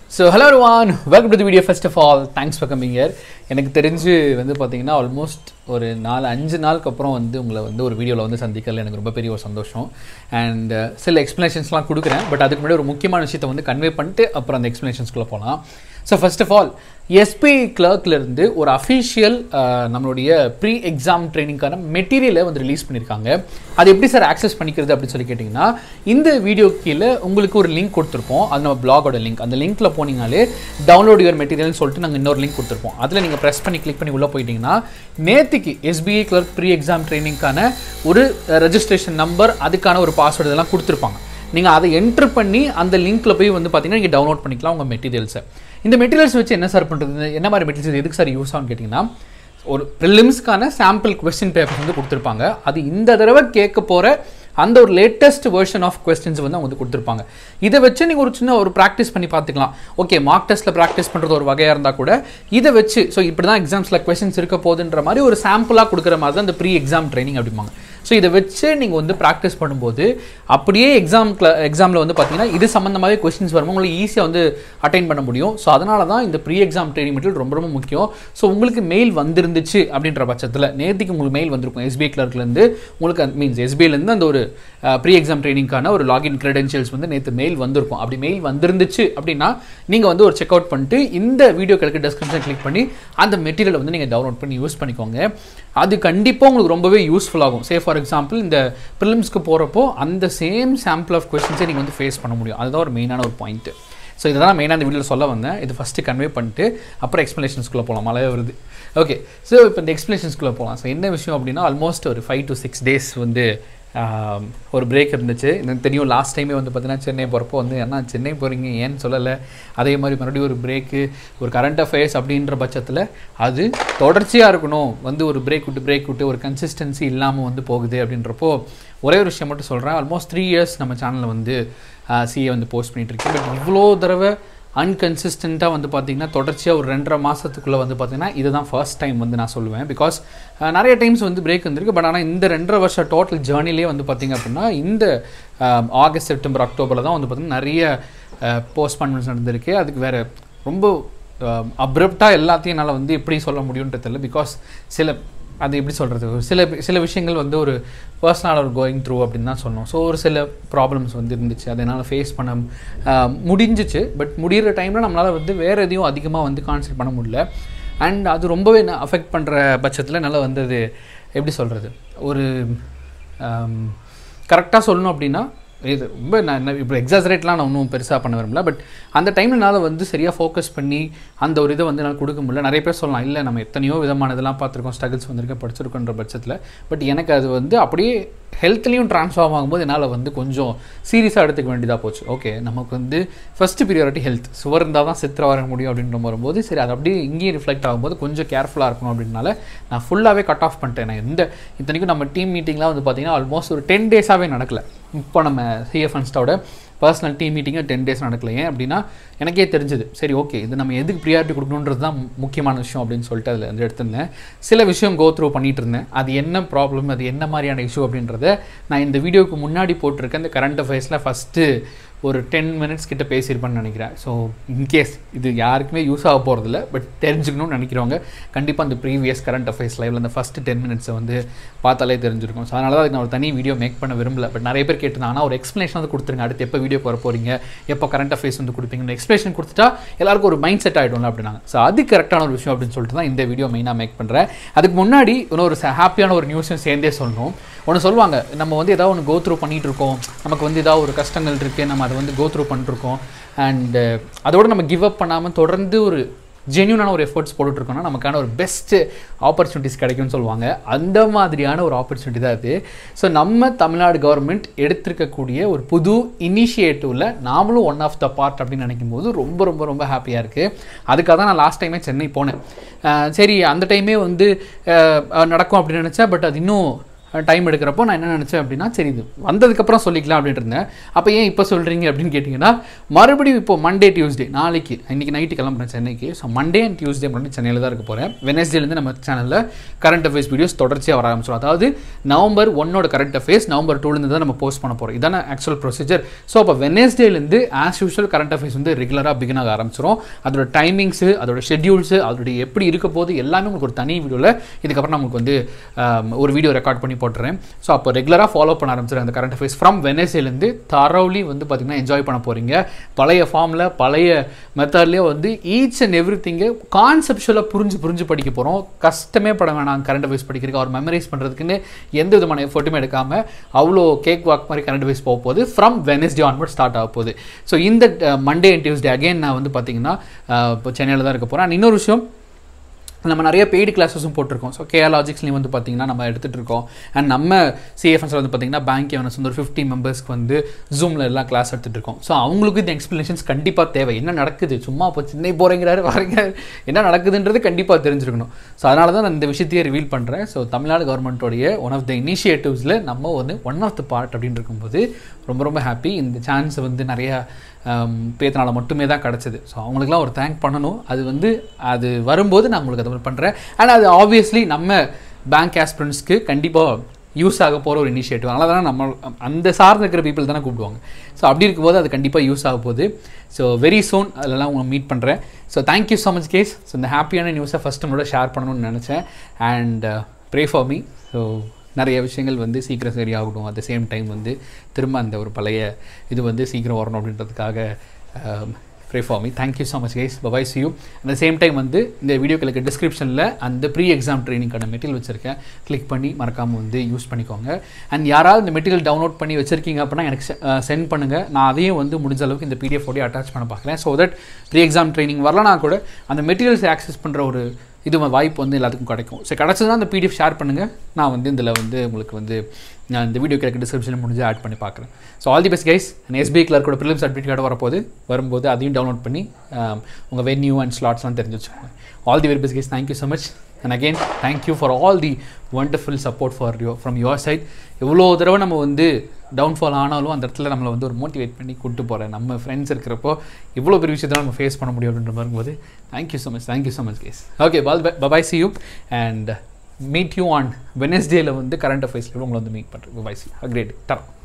so hello one welcome to the video first of all thanks for coming year எனக்கு தெரிஞ்சு வந்து பார்த்தீங்கன்னா almost ஒரு நாலு அஞ்சு நாளுக்கு அப்புறம் வந்து உங்களை வந்து ஒரு வீடியோவில் வந்து சந்திக்கல எனக்கு ரொம்ப பெரிய ஒரு சந்தோஷம் அண்ட் சில எக்ஸ்ப்ளனேஷன்ஸ்லாம் கொடுக்குறேன் பட் அதுக்கு முன்னாடி ஒரு முக்கியமான விஷயத்தை வந்து கன்வே பண்ணிட்டு அப்புறம் அந்த எக்ஸ்ப்ளனேஷன்ஸ்குள்ளே போகலாம் so first of all SBI கிளர்க்லேருந்து ஒரு அஃபிஷியல் நம்மளுடைய ப்ரீ எக்ஸாம் ட்ரைனிங்கான மெட்டீரியலை வந்து ரிலீஸ் பண்ணியிருக்காங்க அது எப்படி சார் ஆக்சஸ் பண்ணிக்கிறது அப்படின்னு சொல்லி கேட்டிங்கன்னா இந்த வீடியோ கீழே உங்களுக்கு ஒரு லிங்க் கொடுத்துருப்போம் அது நம்ம பிளாகோட லிங்க் அந்த லிங்க்கில் போனீங்கனாலே டவுன்லோட் யுவர் மெட்டீரியல்னு சொல்லிட்டு நாங்கள் இன்னொரு லிங்க் கொடுத்துருப்போம் அதில் நீங்கள் ப்ரெஸ் பண்ணி கிளிக் பண்ணி உள்ளே போயிட்டீங்கன்னா நேற்றுக்கு எஸ்பிஐ கிளர்க் ப்ரீ எக்ஸாம் ட்ரைனிங்க்கான ஒரு ரெஜிஸ்ட்ரேஷன் நம்பர் அதுக்கான ஒரு பாஸ்வேர்டு இதெல்லாம் கொடுத்துருப்பாங்க நீங்கள் அதை என்ட்ரு பண்ணி அந்த லிங்க்கில் போய் வந்து பார்த்தீங்கன்னா நீங்கள் டவுன்லோட் பண்ணிக்கலாம் உங்கள் மெட்டீரியல்ஸை இந்த மெட்டீரியல்ஸ் வச்சு என்ன சார் பண்ணுறது என்ன மாதிரி மெட்டீரியல்ஸ் எதுக்கு சார் யூஸ் ஆகும்னு கேட்டிங்கன்னா ஒரு ப்ரிலிம்ஸ்க்கான சாம்பிள் கொஸ்டின் பேப்பர்ஸ் வந்து கொடுத்துருப்பாங்க அது இந்த தடவை கேட்க போகிற அந்த ஒரு லேட்டஸ்ட் வெர்ஷன் ஆஃப் கொஸ்டின்ஸ் வந்து அவங்க வந்து கொடுத்துருப்பாங்க இதை வச்சு நீங்கள் ஒரு சின்ன ஒரு ப்ராக்டிஸ் பண்ணி பார்த்துக்கலாம் ஓகே மார்க் டெஸ்ட்டில் ப்ராக்டிஸ் பண்ணுறது ஒரு வகையாக இருந்தால் கூட இதை வச்சு ஸோ இப்படி தான் எக்ஸாம்ஸில் கொஸ்டின்ஸ் இருக்க போகுதுன்ற மாதிரி ஒரு சாம்பிளாக கொடுக்குற மாதிரி தான் இந்த ப்ரீ எக்ஸாம் ட்ரைனிங் அப்படிம்பாங்க ஸோ இதை வச்சு நீங்கள் வந்து ப்ராக்டிஸ் பண்ணும்போது அப்படியே எக்ஸாம்ல எக்ஸாமில் வந்து பார்த்தீங்கன்னா இது சம்மந்தமாகவே கொஸ்டின்ஸ் வரும்போது உங்களுக்கு ஈஸியாக வந்து அட்டைன் பண்ண முடியும் ஸோ அதனால தான் இந்த ப்ரீ எக்ஸாம் ட்ரைனிங் மெட்டீரியல் ரொம்ப ரொம்ப முக்கியம் ஸோ உங்களுக்கு மெயில் வந்துருந்துச்சு அப்படின்ற பட்சத்தில் நேற்றுக்கு உங்களுக்கு மெயில் வந்திருக்கும் எஸ்பிஐ கிளர்க்லேருந்து உங்களுக்கு மீன்ஸ் எஸ்பிஐலேருந்து அந்த ஒரு ப்ரீ எக்ஸாம் ட்ரைனிங்கான ஒரு லாகின் கிரெடென்ஷியல்ஸ் வந்து நேற்று மெயில் வந்திருக்கும் அப்படி மெயில் வந்துருந்துச்சு அப்படின்னா நீங்கள் வந்து ஒரு செக் அவுட் பண்ணிட்டு இந்த வீடியோ கிடக்கு டெஸ்கிரிப்ஷன் கிளிக் பண்ணி அந்த மெட்டீரியலை வந்து நீங்கள் டவுன்லோட் பண்ணி யூஸ் பண்ணிக்கோங்க அது கண்டிப்பாக உங்களுக்கு ரொம்பவே யூஸ்ஃபுல் ஆகும் சே ஃபார் எக்ஸாம்பிள் இந்த ப்ரிலிம்ஸ்க்கு போகிறப்போ அந்த சேம் சாம்பிள் ஆஃப் கொஸ்டின்ஸை நீங்கள் வந்து ஃபேஸ் பண்ண முடியும் அதுதான் ஒரு மெயினான ஒரு பாயிண்ட்டு ஸோ இதை தான் மெயினாக இந்த வீடியோவில் சொல்ல வந்தேன் இது ஃபஸ்ட்டு கன்வே பண்ணிட்டு அப்புறம் எக்ஸ்ப்ளனேஷன்ஸ்குள்ளே போகலாம் மழையே வருது ஓகே ஸோ இப்போ இந்த எக்ஸ்ப்ளனேஷன்ஸ்குள்ளே போகலாம் ஸோ என்ன விஷயம் அப்படின்னா ஆல்மோஸ்ட் ஒரு ஃபைவ் டு சிக்ஸ் டேஸ் வந்து ஒரு பிரேக் இருந்துச்சு எனக்கு தெரியும் லாஸ்ட் டைமே வந்து பார்த்தீங்கன்னா சென்னை போகிறப்போ வந்து என்ன சென்னை போகிறீங்க ஏன்னு சொல்லலை அதே மாதிரி மறுபடியும் ஒரு பிரேக்கு ஒரு கரண்ட் அஃபேர்ஸ் அப்படின்ற பட்சத்தில் அது தொடர்ச்சியாக இருக்கணும் வந்து ஒரு பிரேக் விட்டு பிரேக் விட்டு ஒரு கன்சிஸ்டன்சி இல்லாமல் வந்து போகுது அப்படின்றப்போ ஒரே ஒரு விஷயம் மட்டும் சொல்கிறேன் ஆல்மோஸ்ட் த்ரீ இயர்ஸ் நம்ம சேனலில் வந்து சிஏ வந்து போஸ்ட் பண்ணிகிட்ருக்கேன் பட் இவ்வளோ தடவை அன்கன்சிஸ்டண்ட்டாக வந்து பார்த்திங்கன்னா தொடர்ச்சியாக ஒரு ரெண்டரை மாதத்துக்குள்ளே வந்து பார்த்திங்கன்னா இதுதான் ஃபர்ஸ்ட் டைம் வந்து நான் சொல்லுவேன் பிகாஸ் நிறைய டைம்ஸ் வந்து பிரேக் வந்திருக்கு பட் ஆனால் இந்த ரெண்டரை வருஷம் டோட்டல் ஜேர்னிலே வந்து பார்த்திங்க அப்படின்னா இந்த ஆகஸ்ட் செப்டம்பர் அக்டோபரில் தான் வந்து பார்த்திங்கன்னா நிறைய போஸ்ட்பான்மெண்ட்ஸ் நடந்திருக்கு அதுக்கு வேறு ரொம்ப அப்ரப்டாக எல்லாத்தையும் என்னால் வந்து எப்படி சொல்ல முடியுன்றது தெரியல பிகாஸ் சில அது எப்படி சொல்கிறது சில சில விஷயங்கள் வந்து ஒரு பர்சனலாக ஒரு கோயிங் த்ரூ அப்படின்னு தான் சொன்னோம் ஸோ ஒரு சில ப்ராப்ளம்ஸ் வந்து இருந்துச்சு அதை என்னால் ஃபேஸ் பண்ண முடிஞ்சிச்சு பட் முடிகிற டைமில் நம்மளால் வந்து வேறு எதையும் அதிகமாக வந்து கான்சன்ட்ரேட் பண்ண முடியல அண்ட் அது ரொம்பவே அஃபெக்ட் பண்ணுற பட்சத்தில் என்னால் வந்து அது எப்படி சொல்கிறது ஒரு கரெக்டாக சொல்லணும் அப்படின்னா இது ரொம்ப நான் இப்போ எக்ஸாசரேட்லாம் நான் ஒன்றும் பெருசாக பண்ண விரும்பல பட் அந்த டைமில் என்னால் வந்து சரியாக ஃபோக்கஸ் பண்ணி அந்த ஒரு இதை வந்து என்னால் கொடுக்க முடியல நிறைய பேர் சொல்லலாம் இல்லை நம்ம எத்தனையோ விதமான இதெல்லாம் பார்த்துருக்கோம் ஸ்ட்ரகிள்ஸ் வந்திருக்க படிச்சிருக்கோன்ற பட்சத்தில் பட் எனக்கு அது வந்து அப்படியே ஹெல்த்லேயும் ட்ரான்ஸ்ஃபார்ம் ஆகும்போது என்னால் வந்து கொஞ்சம் சீரியஸாக எடுத்துக்க வேண்டியதாக போச்சு ஓகே நமக்கு வந்து ஃபஸ்ட்டு ப்ரியாரிட்டி ஹெல்த் சுவர் இருந்தால் தான் சித்திர வர முடியும் அப்படின்ற வரும்போது சரி அது அப்படியே இங்கேயும் ரிஃப்ளெக்ட் ஆகும்போது கொஞ்சம் கேர்ஃபுல்லாக இருக்கணும் அப்படின்னால நான் ஃபுல்லாகவே கட் ஆஃப் பண்ணிட்டேன் நான் எந்த இத்தனைக்கும் நம்ம டீம் மீட்டிங்லாம் வந்து பார்த்திங்கன்னா ஆல்மோஸ்ட் ஒரு டென் டேஸாகவே நடக்கல இப்போ நம்ம சிஎஃப் அன்ஸ்டோட பர்சனல் டீம் மீட்டிங்கு டென் டேஸ் நடக்கல ஏன் அப்படின்னா எனக்கே தெரிஞ்சது சரி ஓகே இது நம்ம எதுக்கு ப்ரியாரிட்டி கொடுக்கணுன்றது தான் முக்கியமான விஷயம் அப்படின்னு சொல்லிட்டு அதில் வந்து எடுத்திருந்தேன் சில விஷயம் கோ த்ரூ பண்ணிட்டு இருந்தேன் அது என்ன ப்ராப்ளம் அது என்ன மாதிரியான இஷ்யூ அப்படின்றத நான் இந்த வீடியோவுக்கு முன்னாடி போட்டிருக்கேன் இந்த கரண்ட் அஃபேர்ஸில் ஃபஸ்ட்டு ஒரு டென் மினிட்ஸ் கிட்ட பேசியிருப்பேன்னு நினைக்கிறேன் ஸோ இன்கேஸ் இது யாருக்குமே யூஸ் ஆக போகிறதில்ல பட் தெரிஞ்சுக்கணும்னு நினைக்கிறவங்க கண்டிப்பாக அந்த ப்ரீவியஸ் கரண்ட் அஃபேர்ஸ் லைவில் அந்த ஃபஸ்ட்டு டென் மினிட்ஸை வந்து பார்த்தாலே தெரிஞ்சிருக்கும் ஸோ அதனால தான் நான் ஒரு தனி வீடியோ மேக் பண்ண விரும்பல பட் நிறைய பேர் கேட்டிருந்தாங்கன்னா ஒரு எக்ஸ்ப்ளனேஷன் வந்து கொடுத்துருங்க அடுத்து எப்போ வீடியோ வர போகிறீங்க எப்போ கரண்ட் அஃபேர்ஸ் வந்து கொடுப்பீங்க எக்ஸ்ப்ளனேஷன் கொடுத்துட்டா எல்லாருக்கும் ஒரு மைண்ட் செட் ஆகிடும்ல அப்படின்னாங்க ஸோ அது கரெக்டான ஒரு விஷயம் அப்படின்னு சொல்லிட்டு தான் இந்த வீடியோ மெயினாக மேக் பண்ணுறேன் அதுக்கு முன்னாடி இன்னொரு ஹாப்பியான ஒரு நியூஸும் சேர்ந்தே சொல்லணும் ஒன்று சொல்லுவாங்க நம்ம வந்து ஏதாவது ஒன்று கோ த்ரூ பண்ணிகிட்டு இருக்கோம் நமக்கு வந்து ஏதாவது ஒரு கஷ்டங்கள் இருக்குது நம்ம அதை வந்து கோ த்ரூ பண்ணிருக்கோம் அண்டு அதோடு நம்ம கிவ் அப் பண்ணாமல் தொடர்ந்து ஒரு ஜென்யூனான ஒரு எஃபர்ட்ஸ் போட்டுட்ருக்கோம்னா நமக்கான ஒரு பெஸ்ட்டு ஆப்பர்ச்சுனிட்டிஸ் கிடைக்கும்னு சொல்லுவாங்க அந்த மாதிரியான ஒரு ஆப்பர்ச்சுனிட்டி தான் இது ஸோ நம்ம தமிழ்நாடு கவர்மெண்ட் எடுத்திருக்கக்கூடிய ஒரு புது இனிஷியேட்டிவில் நாமளும் ஒன் ஆஃப் த பார்ட் அப்படின்னு நினைக்கும் போது ரொம்ப ரொம்ப ரொம்ப ஹாப்பியாக இருக்குது அதுக்காக தான் நான் லாஸ்ட் டைமே சென்னை போனேன் சரி அந்த டைமே வந்து நடக்கும் அப்படின்னு நினச்சேன் பட் அது இன்னும் டைம் எடுக்கிறப்போ நான் என்ன நினச்சேன் அப்படின்னா சரி இது வந்ததுக்கப்புறம் சொல்லிக்கலாம் அப்படின்ட்டு இருந்தேன் அப்போ ஏன் இப்போ சொல்கிறீங்க அப்படின்னு கேட்டிங்கன்னா மறுபடியும் இப்போ மண்டே டியூஸ்டே நாளைக்கு இன்னைக்கு நைட்டு கிளம்புறேன் சென்னைக்கு ஸோ மண்டே அண்ட் டியூஸ்டே மட்டும் சென்னையில் தான் இருக்க போகிறேன் வெனஸ்டேலேருந்து நம்ம சேனலில் கரண்ட் அஃபேர்ஸ் வீடியோஸ் தொடர்ச்சியாக வர ஆரம்பிச்சிடும் அதாவது நவம்பர் ஒன்னோட கரண்ட் அஃபேர்ஸ் நவம்பர் டூலேருந்து தான் நம்ம போஸ்ட் பண்ண போகிறோம் இதான ஆக்சுவல் ப்ரொசீஜர் ஸோ அப்போ வெனஸ்டேலேருந்து ஆஸ் யூஷுவல் கரண்ட் அஃபேர்ஸ் வந்து ரெகுலராக பிகின் ஆக ஆரம்பிச்சிடும் அதோட டைமிங்ஸு அதோட ஷெட்யூல்ஸு அதோட எப்படி இருக்க போது எல்லாமே உங்களுக்கு ஒரு தனி வீடியோவில் இதுக்கப்புறம் நமக்கு வந்து ஆம், ஒரு வீடியோ ரெக்கார்ட் பண்ணி போட்டுறேன் ஸோ அப்போ ரெகுலராக ஃபாலோ பண்ண ஆரம்பிச்சிடும் அந்த கரண்ட் அஃபேர்ஸ் ஃப்ரம் வெனஸ்டேலேருந்து தரவுலி வந்து பார்த்திங்கன்னா என்ஜாய் பண்ண போகிறீங்க பழைய ஃபார்மில் பழைய மெத்தட்லேயே வந்து ஈச் அண்ட் எவ்ரி திங்கை கான்செப்ஷுவலாக புரிஞ்சு புரிஞ்சு படிக்க போகிறோம் கஷ்டமே பட வேணாம் கரண்ட் அஃபேர்ஸ் படிக்கிறதுக்கு அவர் மெமரைஸ் பண்ணுறதுக்குன்னு எந்த விதமான எஃபர்ட்டுமே எடுக்காமல் அவ்வளோ கேக் வாக் மாதிரி கரண்ட் அஃபேர்ஸ் போக போகுது ஃப்ரம் வெனஸ்டே ஆன்வர்ட் ஸ்டார்ட் ஆக போகுது ஸோ இந்த மண்டே அண்ட் டியூஸ்டே அகைன் நான் வந்து பார்த்தீங்கன்னா அஹ், இப்போ சென்னையில் தான் இருக்க போகிறேன் இன்னொரு விஷயம் நம்ம நிறைய பெய்டு கிளாஸஸும் போட்டிருக்கோம் ஸோ கேஆர் லாஜிக்ஸ்லையும் வந்து பார்த்தீங்கன்னா நம்ம எடுத்துகிட்டு இருக்கோம் அண்ட் நம்ம சிஎஃப்எஸ்ல வந்து பார்த்தீங்கன்னா பேங்க் எவனஸ் வந்து ஒரு ஃபிஃப்டி மெம்பர்ஸ்க்கு வந்து ஜூமில் எல்லாம் கிளாஸ் எடுத்துகிட்டு இருக்கோம் ஸோ அவங்களுக்கு இந்த எக்ஸ்ப்ளனேஷன்ஸ் கண்டிப்பாக தேவை என்ன நடக்குது சும்மா இப்போ சென்னை போகிறேங்கிறாரு வரங்கிறாரு என்ன நடக்குதுன்றது கண்டிப்பாக தெரிஞ்சிருக்கணும் ஸோ அதனால தான் நான் இந்த விஷயத்தையே ரிவீல் பண்ணுறேன் ஸோ தமிழ்நாடு கவர்மெண்ட்டோடைய ஒன் ஆஃப் த இனிஷியேட்டிவ்ஸில் நம்ம வந்து ஒன் ஆஃப் த பார்ட் அப்படின்னு இருக்கும்போது ரொம்ப ரொம்ப ஹாப்பி இந்த சான்ஸ் வந்து நிறைய பேத்தினால மட்டுமே தான் கிடச்சிது ஸோ அவங்களுக்குலாம் ஒரு தேங்க் பண்ணணும் அது வந்து அது வரும்போது நான் உங்களுக்கு அது மாதிரி பண்ணுறேன் அண்ட் அது ஆப்வியஸ்லி நம்ம பேங்க் ஆஸ்பிரண்ட்ஸ்க்கு கண்டிப்பாக யூஸ் ஆக போகிற ஒரு இனிஷியேட்டிவ் அதனால தானே நம்ம அந்த சார்ந்து இருக்கிற பீப்புள் தானே கூப்பிடுவாங்க ஸோ அப்படி இருக்கும்போது அது கண்டிப்பாக யூஸ் ஆக போகுது ஸோ வெரி சோன் அதெல்லாம் உங்களை மீட் பண்ணுறேன் so thank you so much guys so இந்த ஹாப்பியான நியூஸை ஃபஸ்ட் நம்மளோட ஷேர் பண்ணணும்னு நினச்சேன் and pray for me so நிறைய விஷயங்கள் வந்து சீக்கிரம் சரியாகட்டும் அட் த சேம் டைம் வந்து திரும்ப அந்த ஒரு பழைய இது வந்து சீக்கிரம் வரணும் அப்படின்றதுக்காக pray for me thank you so much guys bye bye see you at the same time வந்து இந்த வீடியோக்களுக்கு டிஸ்கிரிப்ஷனில் அந்த ப்ரீ எக்ஸாம் ட்ரைனிங்கான மெட்டீரியல் வச்சுருக்கேன் கிளிக் பண்ணி மறக்காமல் வந்து யூஸ் பண்ணிக்கோங்க அண்ட் யாராவது இந்த மெட்டீரியல் டவுன்லோட் பண்ணி வச்சுருக்கீங்க அப்படின்னா எனக்கு சென்ட் பண்ணுங்கள் நான் அதையும் வந்து முடிஞ்ச அளவுக்கு இந்த பிடிஎஃப் ஓடி அட்டாச் பண்ண பார்க்குறேன் so that pre exam training வரலனா கூட அந்த மெட்டீரியல்ஸ் ஆக்சஸ் பண்ணுற ஒரு இது வாய்ப்பு வந்து எல்லாத்துக்கும் கிடைக்கும் ஸோ கிடச்சதுனா அந்த பிடிஎஃப் ஷேர் பண்ணுங்கள் நான் வந்து இதில் வந்து உங்களுக்கு வந்து நான் இந்த வீடியோ கிடைக்க டிஸ்கிரிப்ஷனில் முடிஞ்சு ஆட் பண்ணி பார்க்குறேன் so all the best guys SBI கிளர்க்கோட ப்ரிலிம்ஸ் அட்மிட் கார்டு வரப்போது வரும்போது அதையும் டவுன்லோட் பண்ணி உங்கள் வென்யூ அண்ட் ஸ்லாட்ஸ்லாம் தெரிஞ்சு வச்சுக்கோங்க all the very best guys thank you so much and again thank you for all the wonderful support for you from your side எவ்வளோ தடவை நம்ம வந்து டவுன்ஃபால் ஆனாலும் அந்த இடத்துல நம்மளை வந்து ஒரு மோட்டிவேட் பண்ணி கூட்டு போகிறேன் நம்ம ஃப்ரெண்ட்ஸ் இருக்கிறப்போ இவ்வளோ பெரிய விஷயத்தை நம்ம ஃபேஸ் பண்ண முடியும் அப்படின்ற மாதிரி போது thank you so much thank you so much guys okay pal bye bye see you and meet you on வெனஸ்டேல வந்து கரண்ட் அஃபேர்ஸில் உங்களை வந்து மீட் பண்ணுறேன் பபாய் சி கிரேட் டர்